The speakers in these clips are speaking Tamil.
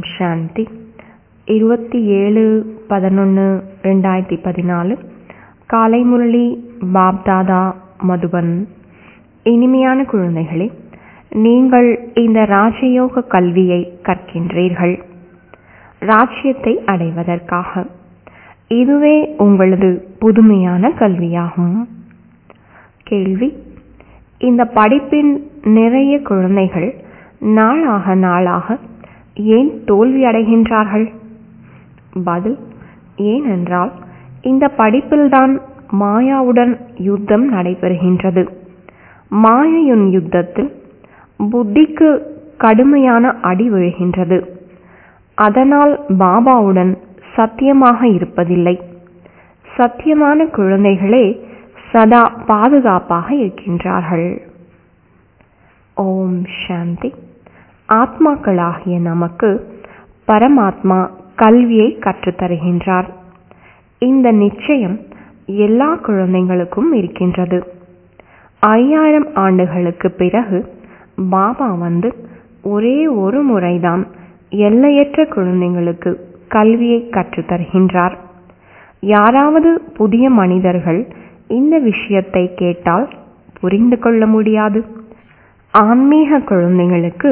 சாந்தி இருபத்தி ஏழு பதினொன்று ரெண்டாயிரத்தி பதினாலு காலை முரளி பாப்தாதா மதுபன் இனிமையான குழந்தைகளே நீங்கள் இந்த ராஜயோக கல்வியை கற்கின்றீர்கள் ராஜ்யத்தை அடைவதற்காக இதுவே உங்களது புதுமையான கல்வியாகும் கேள்வி இந்த படிப்பின் நிறைய குழந்தைகள் நாளாக நாளாக ஏன் தோல்வி அடைகின்றார்கள் பதில் ஏனென்றால் இந்த படிப்பில்தான் மாயாவுடன் யுத்தம் நடைபெறுகின்றது மாயையின் யுத்தத்தில் புத்திக்கு கடுமையான அடி விழுகின்றது அதனால் பாபாவுடன் சத்தியமாக இருப்பதில்லை சத்தியமான குழந்தைகளே சதா பாதுகாப்பாக இருக்கின்றார்கள் ஓம் சாந்தி ஆத்மாக்களாகிய நமக்கு பரமாத்மா கல்வியை கற்றுத்தருகின்றார் இந்த நிச்சயம் எல்லா குழந்தைகளுக்கும் இருக்கின்றது ஐயாயிரம் ஆண்டுகளுக்கு பிறகு பாபா வந்து ஒரே ஒரு முறைதான் எல்லையற்ற குழந்தைங்களுக்கு கல்வியை கற்றுத்தருகின்றார் யாராவது புதிய மனிதர்கள் இந்த விஷயத்தை கேட்டால் புரிந்து கொள்ள முடியாது ஆன்மீக குழந்தைகளுக்கு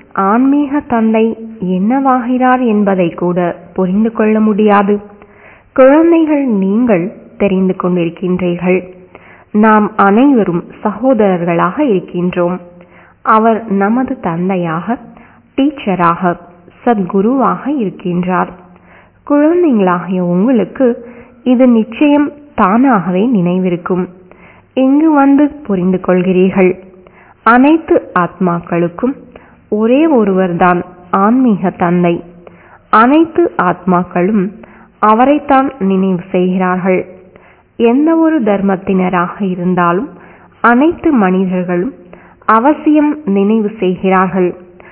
ஆன்மீக தந்தை என்னவாகிறார் என்பதை கூட புரிந்து கொள்ள முடியாது குழந்தைகள் நீங்கள் தெரிந்து கொண்டிருக்கின்றீர்கள் நாம் அனைவரும் சகோதரர்களாக இருக்கின்றோம் அவர் நமது தந்தையாக டீச்சராக சத்குருவாக இருக்கின்றார் குழந்தைகளாகிய உங்களுக்கு இது நிச்சயம் தானாகவே நினைவிருக்கும் இங்கு வந்து புரிந்து கொள்கிறீர்கள் அனைத்து ஆத்மாக்களுக்கும் ஒரே ஒருவர்தான் ஆன்மீக தந்தை அனைத்து ஆத்மாக்களும் அவரைத்தான் நினைவு செய்கிறார்கள் எந்த ஒரு தர்மத்தினராக இருந்தாலும் அனைத்து மனிதர்களும் அவசியம் நினைவு செய்கிறார்கள்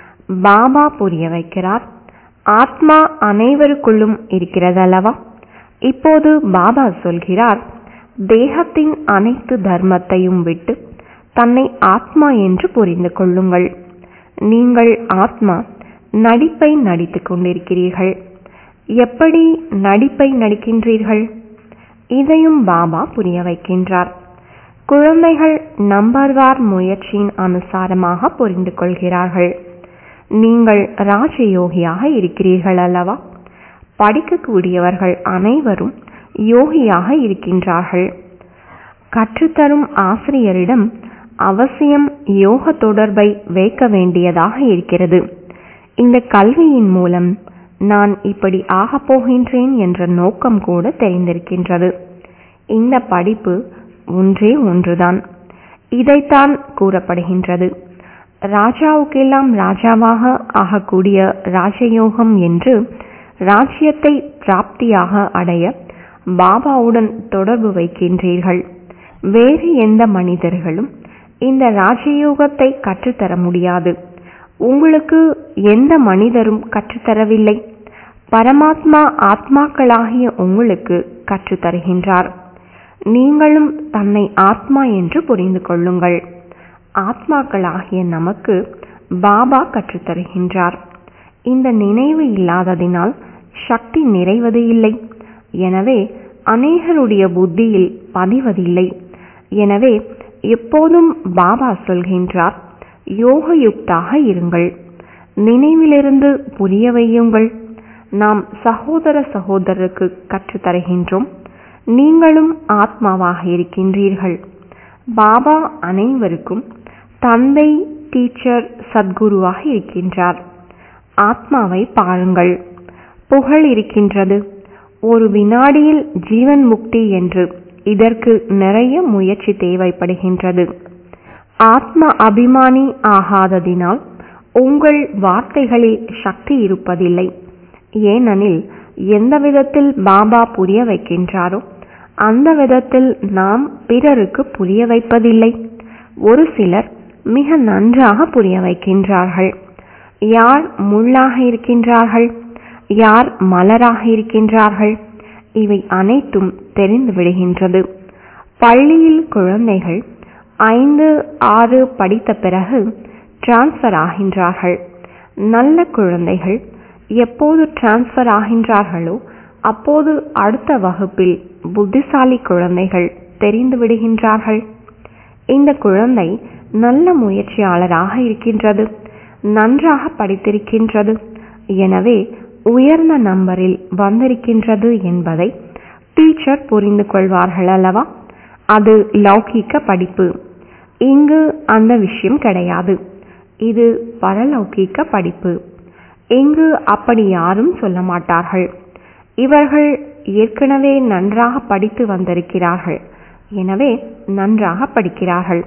பாபா புரிய வைக்கிறார் ஆத்மா அனைவருக்குள்ளும் இருக்கிறதல்லவா இப்போது பாபா சொல்கிறார் தேகத்தின் அனைத்து தர்மத்தையும் விட்டு தன்னை ஆத்மா என்று புரிந்து கொள்ளுங்கள் நீங்கள் ஆத்மா நடிப்பை நடித்துக் கொண்டிருக்கிறீர்கள் எப்படி நடிப்பை நடிக்கின்றீர்கள் இதையும் பாபா புரிய வைக்கின்றார் குழந்தைகள் நம்பர்வார் முயற்சியின் அனுசாரமாக புரிந்து கொள்கிறார்கள் நீங்கள் ராஜயோகியாக இருக்கிறீர்கள் அல்லவா படிக்கக்கூடியவர்கள் அனைவரும் யோகியாக இருக்கின்றார்கள் கற்றுத்தரும் ஆசிரியரிடம் அவசியம் யோக தொடர்பை வைக்க வேண்டியதாக இருக்கிறது இந்த கல்வியின் மூலம் நான் இப்படி ஆகப் போகின்றேன் என்ற நோக்கம் கூட தெரிந்திருக்கின்றது இந்த படிப்பு ஒன்றே ஒன்றுதான் இதைத்தான் கூறப்படுகின்றது ராஜாவுக்கெல்லாம் ராஜாவாக ஆகக்கூடிய ராஜயோகம் என்று ராஜ்யத்தை பிராப்தியாக அடைய பாபாவுடன் தொடர்பு வைக்கின்றீர்கள் வேறு எந்த மனிதர்களும் இந்த ராஜயோகத்தை கற்றுத்தர முடியாது உங்களுக்கு எந்த மனிதரும் கற்றுத்தரவில்லை பரமாத்மா ஆத்மாக்களாகிய உங்களுக்கு கற்றுத்தருகின்றார் நீங்களும் தன்னை ஆத்மா என்று புரிந்து கொள்ளுங்கள் ஆத்மாக்களாகிய நமக்கு பாபா கற்றுத்தருகின்றார் இந்த நினைவு இல்லாததினால் சக்தி நிறைவது இல்லை எனவே அநேகருடைய புத்தியில் பதிவதில்லை எனவே எப்போதும் பாபா சொல்கின்றார் யோகயுக்தாக இருங்கள் நினைவிலிருந்து புரிய வையுங்கள் நாம் சகோதர சகோதரருக்கு கற்றுத்தருகின்றோம் நீங்களும் ஆத்மாவாக இருக்கின்றீர்கள் பாபா அனைவருக்கும் தந்தை டீச்சர் சத்குருவாக இருக்கின்றார் ஆத்மாவை பாருங்கள் புகழ் இருக்கின்றது ஒரு வினாடியில் ஜீவன் முக்தி என்று இதற்கு நிறைய முயற்சி தேவைப்படுகின்றது ஆத்ம அபிமானி ஆகாததினால் உங்கள் வார்த்தைகளில் சக்தி இருப்பதில்லை ஏனெனில் எந்த விதத்தில் பாபா புரிய வைக்கின்றாரோ அந்த விதத்தில் நாம் பிறருக்கு புரிய வைப்பதில்லை ஒரு சிலர் மிக நன்றாக புரிய வைக்கின்றார்கள் யார் முள்ளாக இருக்கின்றார்கள் யார் மலராக இருக்கின்றார்கள் இவை அனைத்தும் தெரிந்து விடுகின்றது பள்ளியில் குழந்தைகள் ஐந்து ஆறு படித்த பிறகு டிரான்ஸ்ஃபர் ஆகின்றார்கள் நல்ல குழந்தைகள் எப்போது டிரான்ஸ்பர் ஆகின்றார்களோ அப்போது அடுத்த வகுப்பில் புத்திசாலி குழந்தைகள் தெரிந்து விடுகின்றார்கள் இந்த குழந்தை நல்ல முயற்சியாளராக இருக்கின்றது நன்றாக படித்திருக்கின்றது எனவே உயர்ந்த நம்பரில் வந்திருக்கின்றது என்பதை டீச்சர் புரிந்து கொள்வார்கள் அல்லவா அது லௌகீக படிப்பு இங்கு அந்த விஷயம் கிடையாது இது பரலௌகீக படிப்பு இங்கு அப்படி யாரும் சொல்ல மாட்டார்கள் இவர்கள் ஏற்கனவே நன்றாக படித்து வந்திருக்கிறார்கள் எனவே நன்றாக படிக்கிறார்கள்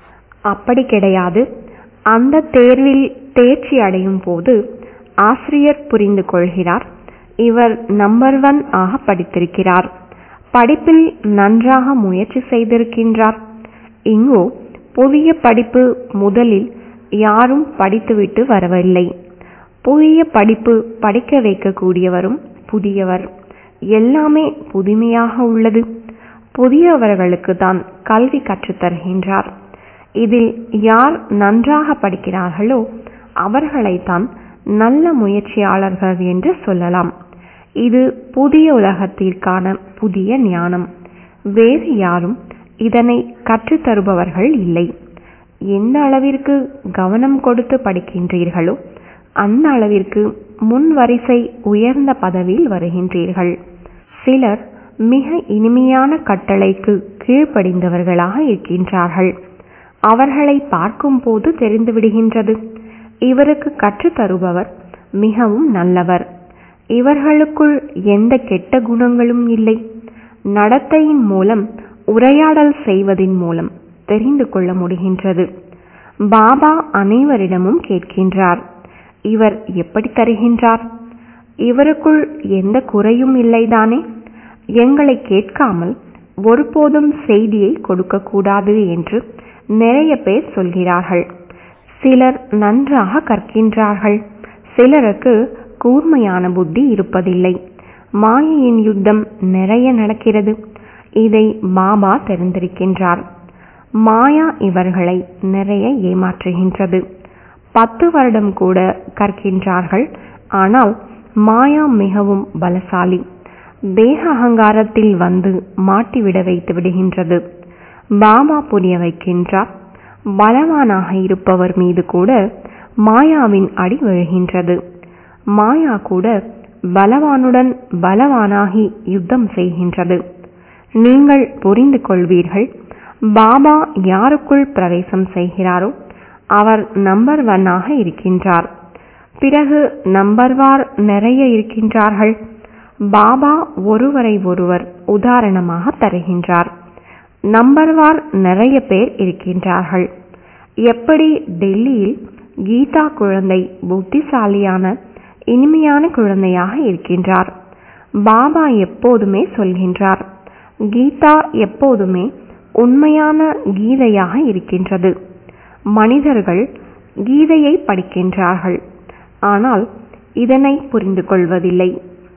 அப்படி கிடையாது அந்த தேர்வில் தேர்ச்சி அடையும் போது ஆசிரியர் புரிந்து கொள்கிறார் இவர் நம்பர் ஒன் ஆக படித்திருக்கிறார் படிப்பில் நன்றாக முயற்சி செய்திருக்கின்றார் இங்கோ புதிய படிப்பு முதலில் யாரும் படித்துவிட்டு வரவில்லை புதிய படிப்பு படிக்க வைக்கக்கூடியவரும் புதியவர் எல்லாமே புதுமையாக உள்ளது புதியவர்களுக்கு தான் கல்வி கற்றுத்தருகின்றார் இதில் யார் நன்றாக படிக்கிறார்களோ அவர்களைத்தான் நல்ல முயற்சியாளர்கள் என்று சொல்லலாம் இது புதிய உலகத்திற்கான புதிய ஞானம் வேறு யாரும் இதனை கற்றுத்தருபவர்கள் இல்லை எந்த அளவிற்கு கவனம் கொடுத்து படிக்கின்றீர்களோ அந்த அளவிற்கு முன் வரிசை உயர்ந்த பதவியில் வருகின்றீர்கள் சிலர் மிக இனிமையான கட்டளைக்கு கீழ்ப்படிந்தவர்களாக இருக்கின்றார்கள் அவர்களை பார்க்கும் போது தெரிந்துவிடுகின்றது இவருக்கு கற்றுத்தருபவர் மிகவும் நல்லவர் இவர்களுக்குள் எந்த கெட்ட குணங்களும் இல்லை நடத்தையின் மூலம் உரையாடல் செய்வதின் மூலம் தெரிந்து கொள்ள முடிகின்றது பாபா அனைவரிடமும் கேட்கின்றார் இவர் எப்படி தருகின்றார் இவருக்குள் எந்த குறையும் இல்லைதானே எங்களை கேட்காமல் ஒருபோதும் செய்தியை கொடுக்கக்கூடாது என்று நிறைய பேர் சொல்கிறார்கள் சிலர் நன்றாக கற்கின்றார்கள் சிலருக்கு கூர்மையான புத்தி இருப்பதில்லை மாயையின் யுத்தம் நிறைய நடக்கிறது இதை பாபா தெரிந்திருக்கின்றார் மாயா இவர்களை நிறைய ஏமாற்றுகின்றது பத்து வருடம் கூட கற்கின்றார்கள் ஆனால் மாயா மிகவும் பலசாலி தேக அகங்காரத்தில் வந்து மாட்டிவிட வைத்து விடுகின்றது பாபா புரிய வைக்கின்றார் பலவானாக இருப்பவர் மீது கூட மாயாவின் அடி விழுகின்றது மாயா கூட பலவானுடன் பலவானாகி யுத்தம் செய்கின்றது நீங்கள் புரிந்து கொள்வீர்கள் பாபா யாருக்குள் பிரவேசம் செய்கிறாரோ அவர் நம்பர் ஒன்னாக இருக்கின்றார் பிறகு நம்பர்வார் நிறைய இருக்கின்றார்கள் பாபா ஒருவரை ஒருவர் உதாரணமாக தருகின்றார் நம்பர்வார் நிறைய பேர் இருக்கின்றார்கள் எப்படி டெல்லியில் கீதா குழந்தை புத்திசாலியான இனிமையான குழந்தையாக இருக்கின்றார் பாபா எப்போதுமே சொல்கின்றார் கீதா எப்போதுமே உண்மையான கீதையாக இருக்கின்றது மனிதர்கள் கீதையை படிக்கின்றார்கள் ஆனால் இதனை புரிந்து கொள்வதில்லை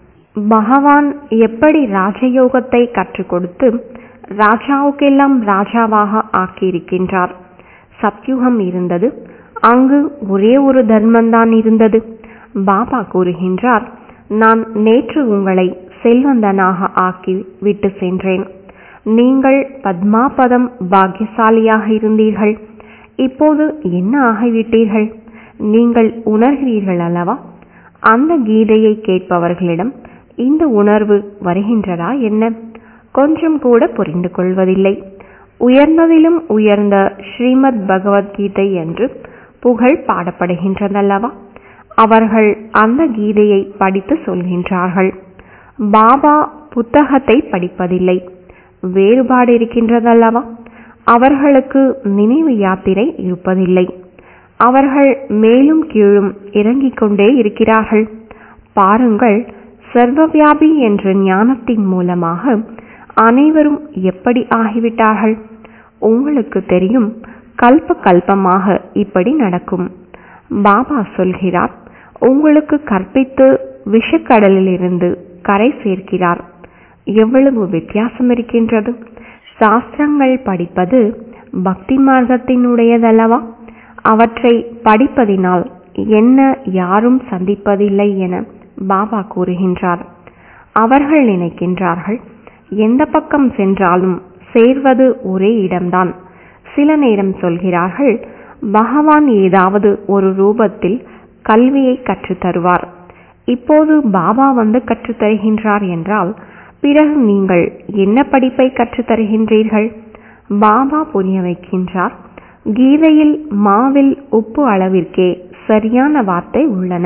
பகவான் எப்படி ராஜயோகத்தை கற்றுக் கொடுத்து ராஜாவுக்கெல்லாம் ராஜாவாக ஆக்கியிருக்கின்றார் சத்யுகம் இருந்தது அங்கு ஒரே ஒரு தர்மம்தான் இருந்தது பாபா கூறுகின்றார் நான் நேற்று உங்களை செல்வந்தனாக ஆக்கி விட்டு சென்றேன் நீங்கள் பத்மாபதம் பாக்கியசாலியாக இருந்தீர்கள் இப்போது என்ன ஆகிவிட்டீர்கள் நீங்கள் உணர்கிறீர்கள் அல்லவா அந்த கீதையை கேட்பவர்களிடம் இந்த உணர்வு வருகின்றதா என்ன கொஞ்சம் கூட புரிந்து கொள்வதில்லை உயர்ந்ததிலும் உயர்ந்த ஸ்ரீமத் பகவத்கீதை என்று புகழ் பாடப்படுகின்றதல்லவா அவர்கள் அந்த கீதையை படித்து சொல்கின்றார்கள் பாபா புத்தகத்தை படிப்பதில்லை வேறுபாடு இருக்கின்றதல்லவா அவர்களுக்கு நினைவு யாத்திரை இருப்பதில்லை அவர்கள் மேலும் கீழும் இறங்கிக் கொண்டே இருக்கிறார்கள் பாருங்கள் சர்வவியாபி என்ற ஞானத்தின் மூலமாக அனைவரும் எப்படி ஆகிவிட்டார்கள் உங்களுக்கு தெரியும் கல்ப கல்பமாக இப்படி நடக்கும் பாபா சொல்கிறார் உங்களுக்கு கற்பித்து விஷக்கடலிலிருந்து கரை சேர்க்கிறார் எவ்வளவு வித்தியாசம் இருக்கின்றது சாஸ்திரங்கள் படிப்பது பக்தி மார்க்கத்தினுடையதல்லவா அவற்றை படிப்பதினால் என்ன யாரும் சந்திப்பதில்லை என பாபா கூறுகின்றார் அவர்கள் நினைக்கின்றார்கள் எந்த பக்கம் சென்றாலும் சேர்வது ஒரே இடம்தான் சில நேரம் சொல்கிறார்கள் பகவான் ஏதாவது ஒரு ரூபத்தில் கல்வியை கற்றுத் தருவார் இப்போது பாபா வந்து கற்றுத் தருகின்றார் என்றால் பிறகு நீங்கள் என்ன படிப்பை கற்றுத் தருகின்றீர்கள் பாபா புரிய வைக்கின்றார் கீதையில் மாவில் உப்பு அளவிற்கே சரியான வார்த்தை உள்ளன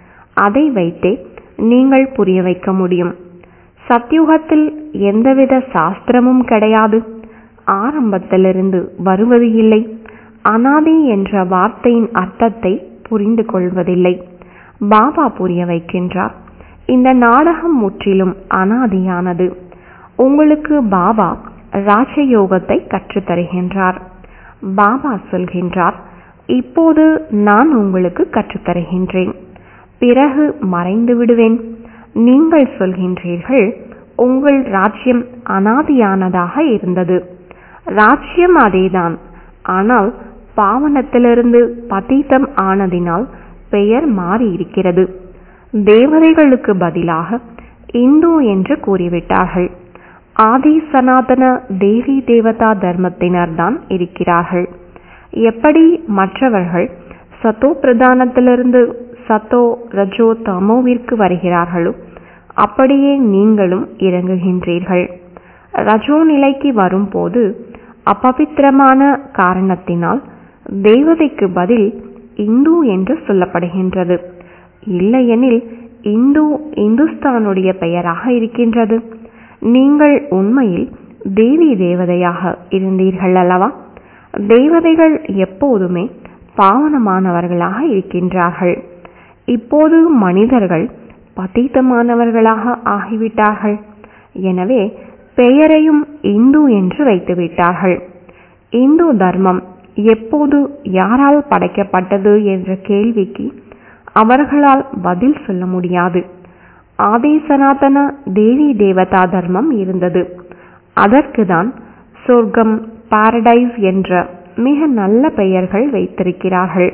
அதை வைத்தே நீங்கள் புரிய வைக்க முடியும் சத்யுகத்தில் எந்தவித சாஸ்திரமும் கிடையாது ஆரம்பத்திலிருந்து வருவது இல்லை அனாதி என்ற வார்த்தையின் அர்த்தத்தை புரிந்து கொள்வதில்லை பாபா புரிய வைக்கின்றார் இந்த நாடகம் முற்றிலும் அனாதியானது உங்களுக்கு பாபா ராஜயோகத்தை கற்றுத் தருகின்றார் பாபா சொல்கின்றார் இப்போது நான் உங்களுக்கு கற்றுத்தருகின்றேன் பிறகு மறைந்து விடுவேன் நீங்கள் சொல்கின்றீர்கள் உங்கள் ராஜ்யம் அனாதியானதாக இருந்தது ராஜ்யம் அதேதான் ஆனால் பாவனத்திலிருந்து பதீதம் ஆனதினால் பெயர் மாறி இருக்கிறது தேவதைகளுக்கு பதிலாக இந்து என்று கூறிவிட்டார்கள் ஆதி சனாதன தேவி தேவதா தர்மத்தினர் தான் இருக்கிறார்கள் எப்படி மற்றவர்கள் சத்தோ பிரதானத்திலிருந்து சத்தோ ரஜோ தமோவிற்கு வருகிறார்களோ அப்படியே நீங்களும் இறங்குகின்றீர்கள் ரஜோ நிலைக்கு வரும்போது அபவித்திரமான காரணத்தினால் தேவதைக்கு பதில் இந்து என்று சொல்லப்படுகின்றது இல்லையெனில் இந்து இந்துஸ்தானுடைய பெயராக இருக்கின்றது நீங்கள் உண்மையில் தேவி தேவதையாக இருந்தீர்கள் அல்லவா தேவதைகள் எப்போதுமே பாவனமானவர்களாக இருக்கின்றார்கள் இப்போது மனிதர்கள் பதீத்தமானவர்களாக ஆகிவிட்டார்கள் எனவே பெயரையும் இந்து என்று வைத்துவிட்டார்கள் இந்து தர்மம் எப்போது யாரால் படைக்கப்பட்டது என்ற கேள்விக்கு அவர்களால் பதில் சொல்ல முடியாது ஆதி சனாதன தேவி தேவதா தர்மம் இருந்தது அதற்குதான் சொர்க்கம் பாரடைஸ் என்ற மிக நல்ல பெயர்கள் வைத்திருக்கிறார்கள்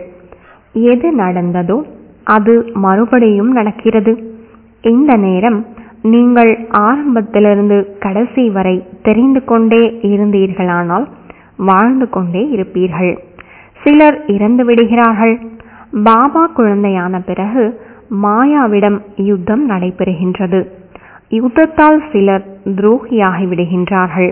எது நடந்ததோ அது மறுபடியும் நடக்கிறது இந்த நேரம் நீங்கள் ஆரம்பத்திலிருந்து கடைசி வரை தெரிந்து கொண்டே இருந்தீர்களானால் வாழ்ந்து கொண்டே இருப்பீர்கள் சிலர் இறந்து விடுகிறார்கள் பாபா குழந்தையான பிறகு மாயாவிடம் யுத்தம் நடைபெறுகின்றது யுத்தத்தால் சிலர் துரோகியாகி விடுகின்றார்கள்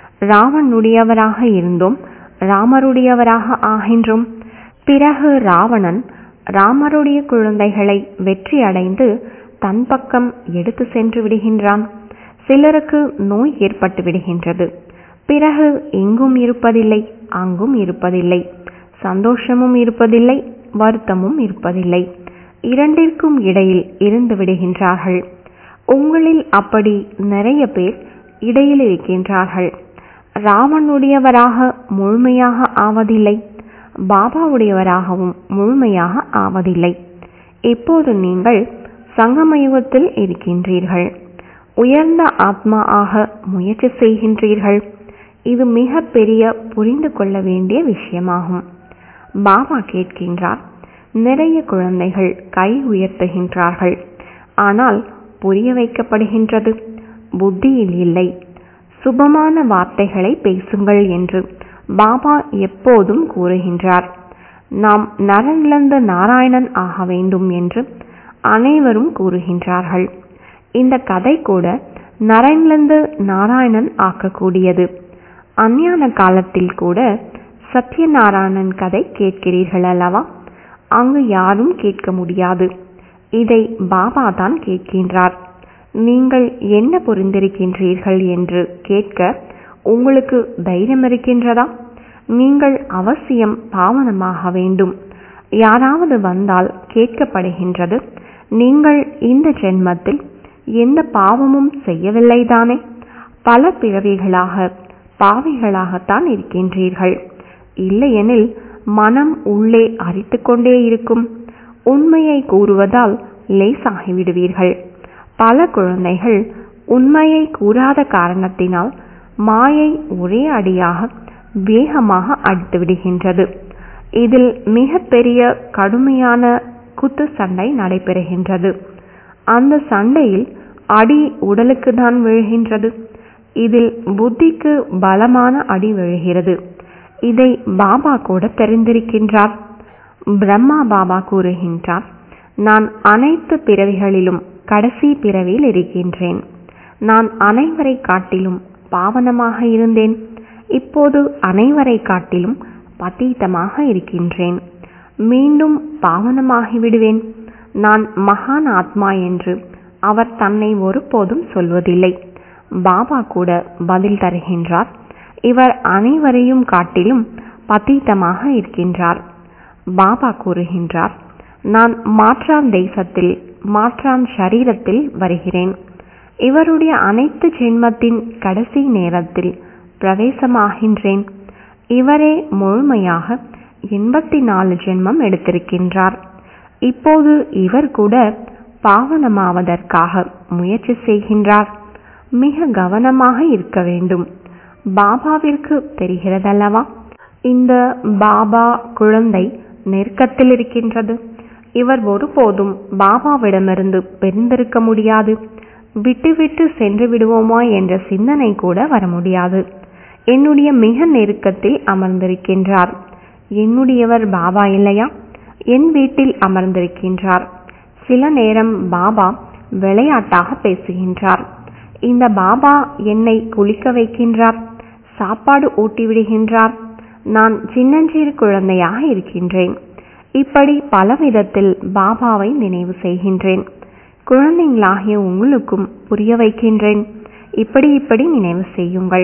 ராவனுடையவராக இருந்தோம் ராமருடையவராக ஆகின்றோம் பிறகு ராவணன் ராமருடைய குழந்தைகளை வெற்றி அடைந்து தன் பக்கம் எடுத்து சென்று விடுகின்றான் சிலருக்கு நோய் ஏற்பட்டு விடுகின்றது பிறகு எங்கும் இருப்பதில்லை அங்கும் இருப்பதில்லை சந்தோஷமும் இருப்பதில்லை வருத்தமும் இருப்பதில்லை இரண்டிற்கும் இடையில் இருந்து விடுகின்றார்கள் உங்களில் அப்படி நிறைய பேர் இடையில் இருக்கின்றார்கள் ராவனுடையவராக முழுமையாக ஆவதில்லை பாபாவுடையவராகவும் முழுமையாக ஆவதில்லை இப்போது நீங்கள் சங்கமயுகத்தில் இருக்கின்றீர்கள் உயர்ந்த ஆத்மா ஆக முயற்சி செய்கின்றீர்கள் இது மிக பெரிய புரிந்து கொள்ள வேண்டிய விஷயமாகும் பாபா கேட்கின்றார் நிறைய குழந்தைகள் கை உயர்த்துகின்றார்கள் ஆனால் புரிய வைக்கப்படுகின்றது புத்தியில் இல்லை சுபமான வார்த்தைகளை பேசுங்கள் என்று பாபா எப்போதும் கூறுகின்றார் நாம் நரனிழந்த நாராயணன் ஆக வேண்டும் என்று அனைவரும் கூறுகின்றார்கள் இந்த கதை கூட நரனிழந்து நாராயணன் ஆக்கக்கூடியது அஞ்ஞான காலத்தில் கூட சத்யநாராயணன் கதை கேட்கிறீர்கள் அல்லவா அங்கு யாரும் கேட்க முடியாது இதை பாபா தான் கேட்கின்றார் நீங்கள் என்ன புரிந்திருக்கின்றீர்கள் என்று கேட்க உங்களுக்கு தைரியம் இருக்கின்றதா நீங்கள் அவசியம் பாவனமாக வேண்டும் யாராவது வந்தால் கேட்கப்படுகின்றது நீங்கள் இந்த ஜென்மத்தில் எந்த பாவமும் செய்யவில்லை தானே பல பிறவிகளாக பாவிகளாகத்தான் இருக்கின்றீர்கள் இல்லையெனில் மனம் உள்ளே அரித்து கொண்டே இருக்கும் உண்மையை கூறுவதால் லேசாகிவிடுவீர்கள் பல குழந்தைகள் உண்மையை கூறாத காரணத்தினால் மாயை ஒரே அடியாக வேகமாக அடித்து விடுகின்றது இதில் மிக பெரிய கடுமையான குத்து சண்டை நடைபெறுகின்றது அந்த சண்டையில் அடி உடலுக்கு தான் விழுகின்றது இதில் புத்திக்கு பலமான அடி விழுகிறது இதை பாபா கூட தெரிந்திருக்கின்றார் பிரம்மா பாபா கூறுகின்றார் நான் அனைத்து பிறவிகளிலும் கடைசி பிறவியில் இருக்கின்றேன் நான் அனைவரை காட்டிலும் பாவனமாக இருந்தேன் இப்போது அனைவரை காட்டிலும் பதீதமாக இருக்கின்றேன் மீண்டும் பாவனமாகி விடுவேன் நான் மகான் ஆத்மா என்று அவர் தன்னை ஒருபோதும் சொல்வதில்லை பாபா கூட பதில் தருகின்றார் இவர் அனைவரையும் காட்டிலும் பதீதமாக இருக்கின்றார் பாபா கூறுகின்றார் நான் மாற்றான் தேசத்தில் மாற்றான் ஷரீரத்தில் வருகிறேன் இவருடைய அனைத்து ஜென்மத்தின் கடைசி நேரத்தில் பிரவேசமாகின்றேன் இவரே முழுமையாக எண்பத்தி நாலு ஜென்மம் எடுத்திருக்கின்றார் இப்போது இவர் கூட பாவனமாவதற்காக முயற்சி செய்கின்றார் மிக கவனமாக இருக்க வேண்டும் பாபாவிற்கு தெரிகிறதல்லவா இந்த பாபா குழந்தை நெருக்கத்தில் இருக்கின்றது இவர் ஒருபோதும் பாபாவிடமிருந்து பிரிந்திருக்க முடியாது விட்டுவிட்டு சென்று விடுவோமா என்ற சிந்தனை கூட வர முடியாது என்னுடைய மிக நெருக்கத்தில் அமர்ந்திருக்கின்றார் என்னுடையவர் பாபா இல்லையா என் வீட்டில் அமர்ந்திருக்கின்றார் சில நேரம் பாபா விளையாட்டாக பேசுகின்றார் இந்த பாபா என்னை குளிக்க வைக்கின்றார் சாப்பாடு ஊட்டி விடுகின்றார் நான் சின்னஞ்சிறு குழந்தையாக இருக்கின்றேன் இப்படி பல விதத்தில் பாபாவை நினைவு செய்கின்றேன் குழந்தைங்களாகிய உங்களுக்கும் புரிய வைக்கின்றேன் இப்படி இப்படி நினைவு செய்யுங்கள்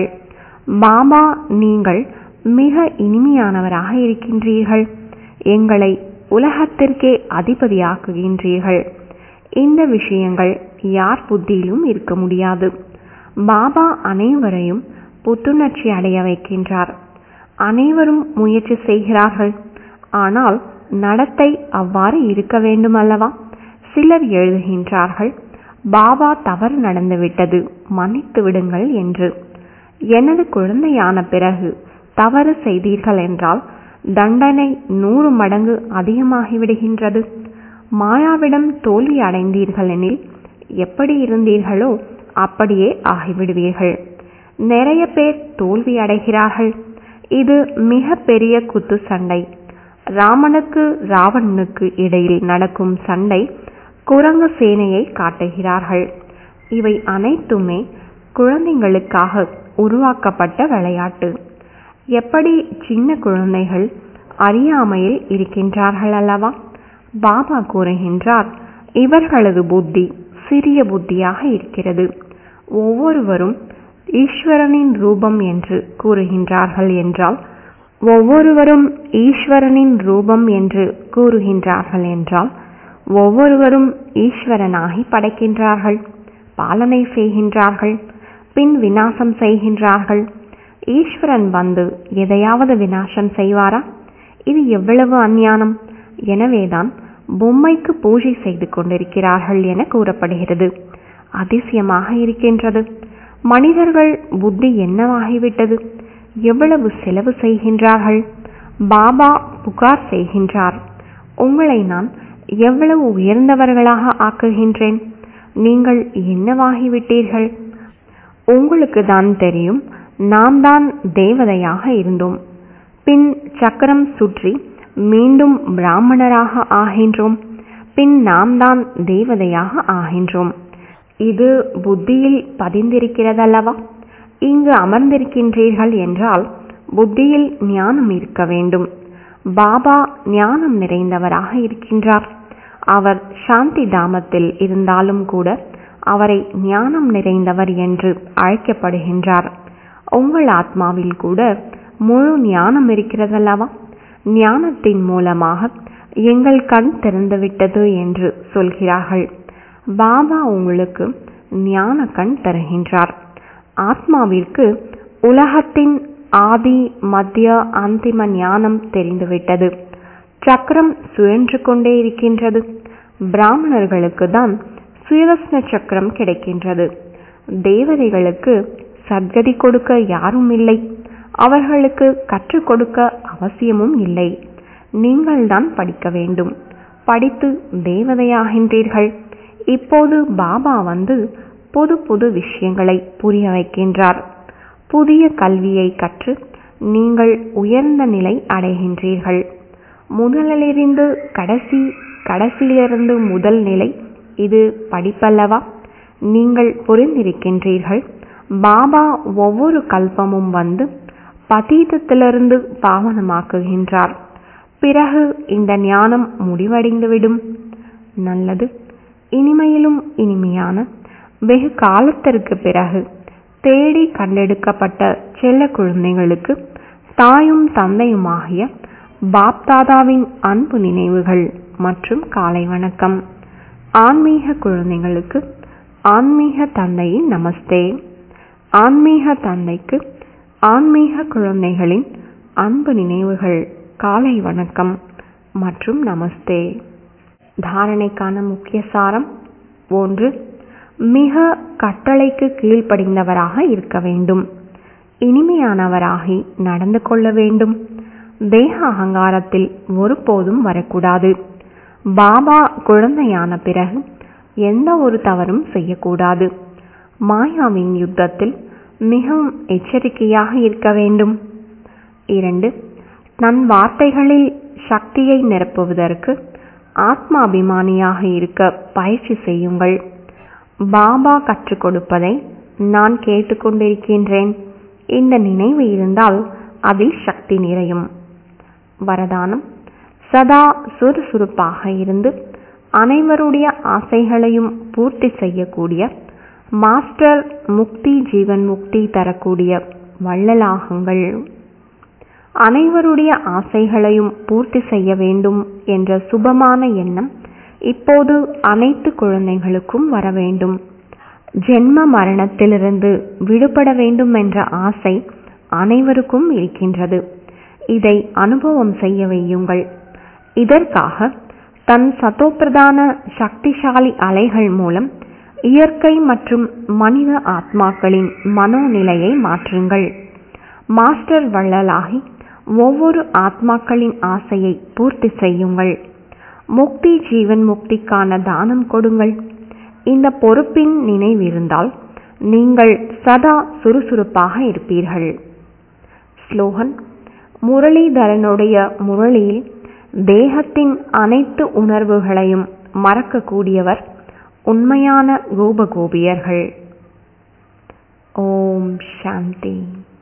பாபா நீங்கள் மிக இனிமையானவராக இருக்கின்றீர்கள் எங்களை உலகத்திற்கே அதிபதியாக்குகின்றீர்கள் இந்த விஷயங்கள் யார் புத்தியிலும் இருக்க முடியாது பாபா அனைவரையும் புத்துணர்ச்சி அடைய வைக்கின்றார் அனைவரும் முயற்சி செய்கிறார்கள் ஆனால் நடத்தை அவ்வாறு இருக்க வேண்டும் அல்லவா சிலர் எழுதுகின்றார்கள் பாபா தவறு நடந்துவிட்டது மன்னித்து விடுங்கள் என்று எனது குழந்தையான பிறகு தவறு செய்தீர்கள் என்றால் தண்டனை நூறு மடங்கு அதிகமாகிவிடுகின்றது மாயாவிடம் தோல்வி அடைந்தீர்கள் எனில் எப்படி இருந்தீர்களோ அப்படியே ஆகிவிடுவீர்கள் நிறைய பேர் தோல்வி அடைகிறார்கள் இது மிக பெரிய குத்து சண்டை ராமனுக்கு ராவணனுக்கு இடையில் நடக்கும் சண்டை குரங்கு சேனையை காட்டுகிறார்கள் இவை அனைத்துமே குழந்தைகளுக்காக உருவாக்கப்பட்ட விளையாட்டு எப்படி சின்ன குழந்தைகள் அறியாமையில் இருக்கின்றார்கள் அல்லவா பாபா கூறுகின்றார் இவர்களது புத்தி சிறிய புத்தியாக இருக்கிறது ஒவ்வொருவரும் ஈஸ்வரனின் ரூபம் என்று கூறுகின்றார்கள் என்றால் ஒவ்வொருவரும் ஈஸ்வரனின் ரூபம் என்று கூறுகின்றார்கள் என்றால் ஒவ்வொருவரும் ஈஸ்வரனாகி படைக்கின்றார்கள் பாலனை செய்கின்றார்கள் பின் விநாசம் செய்கின்றார்கள் ஈஸ்வரன் வந்து எதையாவது விநாசம் செய்வாரா இது எவ்வளவு அஞ்ஞானம் எனவேதான் பொம்மைக்கு பூஜை செய்து கொண்டிருக்கிறார்கள் என கூறப்படுகிறது அதிசயமாக இருக்கின்றது மனிதர்கள் புத்தி என்னவாகிவிட்டது எவ்வளவு செலவு செய்கின்றார்கள் பாபா புகார் செய்கின்றார் உங்களை நான் எவ்வளவு உயர்ந்தவர்களாக ஆக்குகின்றேன் நீங்கள் என்னவாகிவிட்டீர்கள் உங்களுக்கு தான் தெரியும் நாம் தான் தேவதையாக இருந்தோம் பின் சக்கரம் சுற்றி மீண்டும் பிராமணராக ஆகின்றோம் பின் நாம் தான் தேவதையாக ஆகின்றோம் இது புத்தியில் பதிந்திருக்கிறதல்லவா இங்கு அமர்ந்திருக்கின்றீர்கள் என்றால் புத்தியில் ஞானம் இருக்க வேண்டும் பாபா ஞானம் நிறைந்தவராக இருக்கின்றார் அவர் சாந்தி தாமத்தில் இருந்தாலும் கூட அவரை ஞானம் நிறைந்தவர் என்று அழைக்கப்படுகின்றார் உங்கள் ஆத்மாவில் கூட முழு ஞானம் இருக்கிறதல்லவா ஞானத்தின் மூலமாக எங்கள் கண் திறந்துவிட்டது என்று சொல்கிறார்கள் பாபா உங்களுக்கு ஞான கண் தருகின்றார் ஆத்மாவிற்கு உலகத்தின் ஆதி மத்திய அந்திம ஞானம் தெரிந்துவிட்டது சக்கரம் சுழன்று கொண்டே இருக்கின்றது பிராமணர்களுக்கு தான் சுயவஸ்ன சக்கரம் கிடைக்கின்றது தேவதைகளுக்கு சத்கதி கொடுக்க யாரும் இல்லை அவர்களுக்கு கற்றுக் கொடுக்க அவசியமும் இல்லை நீங்கள்தான் படிக்க வேண்டும் படித்து தேவதையாகின்றீர்கள் இப்போது பாபா வந்து புது புது விஷயங்களை புரிய வைக்கின்றார் புதிய கல்வியை கற்று நீங்கள் உயர்ந்த நிலை அடைகின்றீர்கள் முதலிலிருந்து கடைசி கடைசியிலிருந்து முதல் நிலை இது படிப்பல்லவா நீங்கள் புரிந்திருக்கின்றீர்கள் பாபா ஒவ்வொரு கல்பமும் வந்து பதீதத்திலிருந்து பாவனமாக்குகின்றார் பிறகு இந்த ஞானம் முடிவடைந்துவிடும் நல்லது இனிமையிலும் இனிமையான வெகு காலத்திற்கு பிறகு தேடி கண்டெடுக்கப்பட்ட செல்ல குழந்தைகளுக்கு தாயும் தந்தையுமாகிய பாப்தாதாவின் அன்பு நினைவுகள் மற்றும் காலை வணக்கம் ஆன்மீக குழந்தைகளுக்கு ஆன்மீக தந்தையின் நமஸ்தே ஆன்மீக தந்தைக்கு ஆன்மீக குழந்தைகளின் அன்பு நினைவுகள் காலை வணக்கம் மற்றும் நமஸ்தே தாரணைக்கான முக்கிய சாரம் ஒன்று மிக கட்டளைக்கு கீழ்ப்படிந்தவராக இருக்க வேண்டும் இனிமையானவராகி நடந்து கொள்ள வேண்டும் தேக அகங்காரத்தில் ஒருபோதும் வரக்கூடாது பாபா குழந்தையான பிறகு எந்த ஒரு தவறும் செய்யக்கூடாது மாயாவின் யுத்தத்தில் மிகவும் எச்சரிக்கையாக இருக்க வேண்டும் இரண்டு தன் வார்த்தைகளில் சக்தியை நிரப்புவதற்கு ஆத்மாபிமானியாக இருக்க பயிற்சி செய்யுங்கள் பாபா கற்றுக் கொடுப்பதை நான் கேட்டுக்கொண்டிருக்கின்றேன் இந்த நினைவு இருந்தால் அதில் சக்தி நிறையும் வரதானம் சதா சுறுசுறுப்பாக இருந்து அனைவருடைய ஆசைகளையும் பூர்த்தி செய்யக்கூடிய மாஸ்டர் முக்தி ஜீவன் முக்தி தரக்கூடிய வள்ளலாகுங்கள் அனைவருடைய ஆசைகளையும் பூர்த்தி செய்ய வேண்டும் என்ற சுபமான எண்ணம் இப்போது அனைத்து குழந்தைகளுக்கும் வர வேண்டும் ஜென்ம மரணத்திலிருந்து விடுபட வேண்டும் என்ற ஆசை அனைவருக்கும் இருக்கின்றது இதை அனுபவம் செய்ய வையுங்கள் இதற்காக தன் சத்தோப்பிரதான சக்திசாலி அலைகள் மூலம் இயற்கை மற்றும் மனித ஆத்மாக்களின் மனோநிலையை மாற்றுங்கள் மாஸ்டர் வள்ளலாகி ஒவ்வொரு ஆத்மாக்களின் ஆசையை பூர்த்தி செய்யுங்கள் முக்தி ஜீவன் முக்திக்கான தானம் கொடுங்கள் இந்த பொறுப்பின் நினைவிருந்தால் நீங்கள் சதா சுறுசுறுப்பாக இருப்பீர்கள் ஸ்லோகன் முரளிதரனுடைய முரளியில் தேகத்தின் அனைத்து உணர்வுகளையும் மறக்கக்கூடியவர் உண்மையான கோபகோபியர்கள் ஓம் சாந்தி